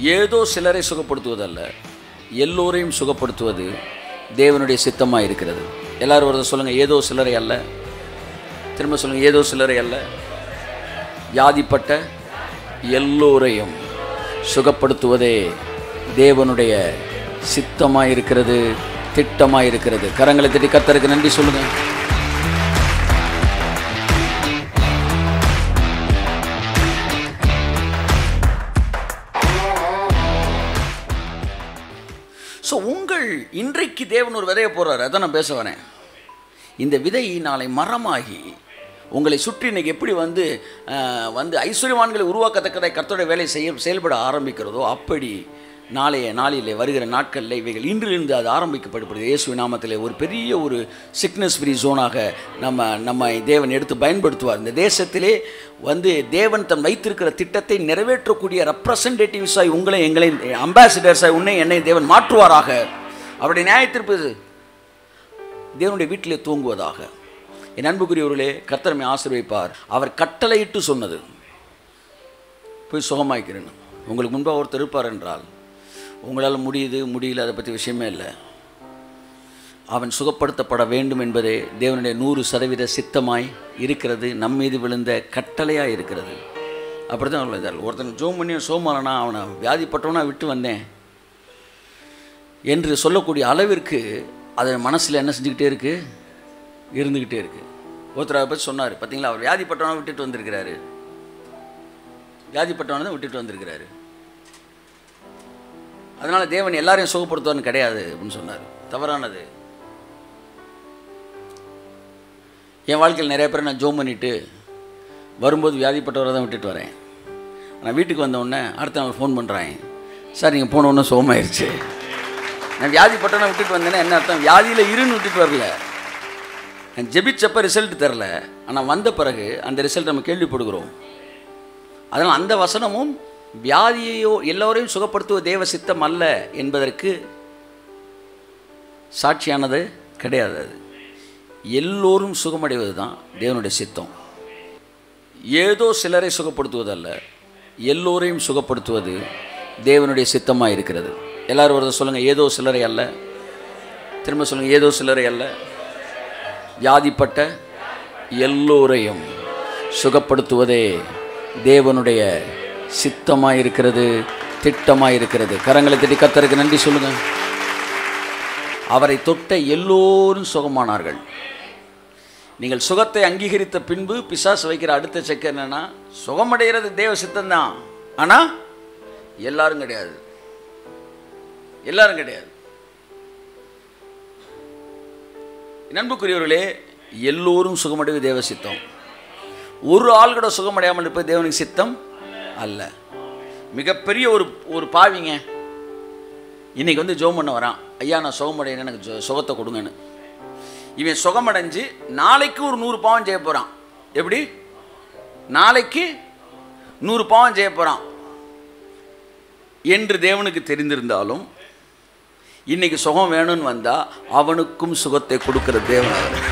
ஏதோ சிலரை சுகப்படுத்துவதல்ல எல்லோரையும் சுகப்படுத்துவது தேவனுடைய சித்தமாக இருக்கிறது எல்லாரும் ஒரு சொல்லுங்கள் ஏதோ சிலரை அல்ல திரும்ப சொல்லுங்கள் ஏதோ சிலரை அல்ல வியாதிப்பட்ட எல்லோரையும் சுகப்படுத்துவதே தேவனுடைய சித்தமாக இருக்கிறது திட்டமாக இருக்கிறது கரங்களை தட்டி கத்தருக்கு நன்றி சொல்லுங்கள் ஸோ உங்கள் இன்றைக்கு தேவன் ஒரு விதையை போடுறாரு அதான் நான் பேச வரேன் இந்த விதை நாளை மரமாகி உங்களை சுற்றி இன்னைக்கு எப்படி வந்து அஹ், வந்து ஐஸ்வர்யவான்களை உருவாக்கத்தக்கதை கர்த்தருடைய வேலை செய்ய செயல்பட ஆரம்பிக்கிறதோ அப்படி நாளைய நாளிலே வருகிற நாட்களில் இவைகள் இன்றிலிருந்து அது ஆரம்பிக்கப்படுகிறது இயேசு நாமத்திலே ஒரு பெரிய ஒரு சிக்னஸ் ஃப்ரீ ஜோனாக நம்ம நம்ம தேவன் எடுத்து பயன்படுத்துவார் இந்த தேசத்திலே வந்து தேவன் தன் வைத்திருக்கிற திட்டத்தை நிறைவேற்றக்கூடிய ரெப்ரசன்டேட்டிவ்ஸாய் உங்களை எங்களை அம்பாசிடர்ஸாய் உன்னை என்னை தேவன் மாற்றுவாராக அவருடைய நியாயத்திற்பு தேவனுடைய வீட்டிலே தூங்குவதாக என் அன்புக்குரியவர்களே கர்த்தரமை ஆசீர்வைப்பார் அவர் கட்டளையிட்டு சொன்னது போய் சுகமாய்க்கிறேன்னு உங்களுக்கு முன்பாக ஒருத்தர் இருப்பார் என்றால் உங்களால் முடியுது முடியல அதை பற்றி விஷயமே இல்லை அவன் சுகப்படுத்தப்பட வேண்டும் என்பதே தேவனுடைய நூறு சதவீத சித்தமாய் இருக்கிறது நம் மீது விழுந்த கட்டளையாக இருக்கிறது அப்படி தான் உள்ளதால் ஒருத்தன் ஜோம் பண்ணி சோமாலனா அவனை வியாதிப்பட்டவனா விட்டு வந்தேன் என்று சொல்லக்கூடிய அளவிற்கு அது மனசில் என்ன செஞ்சுக்கிட்டே இருக்கு இருந்துக்கிட்டே இருக்கு ஒருத்தர் அதை பற்றி சொன்னார் பார்த்தீங்களா அவர் வியாதிப்பட்டவனை விட்டுட்டு வந்திருக்கிறாரு வியாதிப்பட்டவனை தான் விட்டுட்டு வந்திருக்கிறாரு அதனால தேவன் எல்லாரையும் சுகப்படுத்துவான்னு கிடையாது அப்படின்னு சொன்னார் தவறானது என் வாழ்க்கையில் நிறைய பேரை நான் ஜோம் பண்ணிட்டு வரும்போது வியாதிப்பட்டவரை தான் விட்டுட்டு வரேன் நான் வீட்டுக்கு வந்த உடனே அடுத்த நாள் ஃபோன் பண்ணுறேன் சார் நீங்கள் போன உடனே சுகமாயிருச்சு நான் வியாதிப்பட்டவனை விட்டுட்டு வந்தேன்னா என்ன அர்த்தம் வியாதியில் இருன்னு விட்டுட்டு வரல நான் ஜெபிச்சப்ப ரிசல்ட் தெரில ஆனால் வந்த பிறகு அந்த ரிசல்ட் நம்ம கேள்விப்படுகிறோம் அதனால் அந்த வசனமும் வியாதியையோ எல்லோரையும் சுகப்படுத்துவ தேவ சித்தம் அல்ல என்பதற்கு சாட்சியானது கிடையாது அது எல்லோரும் சுகமடைவது தான் தேவனுடைய சித்தம் ஏதோ சிலரை சுகப்படுத்துவதல்ல எல்லோரையும் சுகப்படுத்துவது தேவனுடைய சித்தமாக இருக்கிறது எல்லாரும் ஒரு சொல்லுங்கள் ஏதோ சிலரை அல்ல திரும்ப சொல்லுங்கள் ஏதோ சிலரை அல்ல வியாதிப்பட்ட எல்லோரையும் சுகப்படுத்துவதே தேவனுடைய சித்தமாக இருக்கிறது திட்டமாக இருக்கிறது கரங்களை தட்டி கத்தருக்கு நன்றி சொல்லுங்கள் அவரை தொட்ட எல்லோரும் சுகமானார்கள் நீங்கள் சுகத்தை அங்கீகரித்த பின்பு பிசாசு வைக்கிற அடுத்த செக் என்னன்னா சுகமடைகிறது தேவ சித்தம்தான் ஆனால் எல்லாரும் கிடையாது எல்லாரும் கிடையாது நண்புக்குரியவர்களே எல்லோரும் சுகமடைவது தேவ சித்தம் ஒரு ஆள் கூட சுகமடையாமல் இருப்பது தேவனுக்கு சித்தம் அல்ல மிகப்பெரிய ஒரு ஒரு பாவிங்க இன்னைக்கு வந்து ஜோம் பண்ண வரான் ஐயா நான் சுகமடையணும் எனக்கு ஜொ- சுகத்தை கொடுங்கன்னு இவன் சுகமடைஞ்சு நாளைக்கு ஒரு நூறு பாவம் செய்ய போகிறான் எப்படி நாளைக்கு நூறு பாவம் செய்ய போகிறான் என்று தேவனுக்கு தெரிந்திருந்தாலும் இன்னைக்கு சுகம் வேணும்னு வந்தால் அவனுக்கும் சுகத்தை கொடுக்கிற தேவன் அவர்.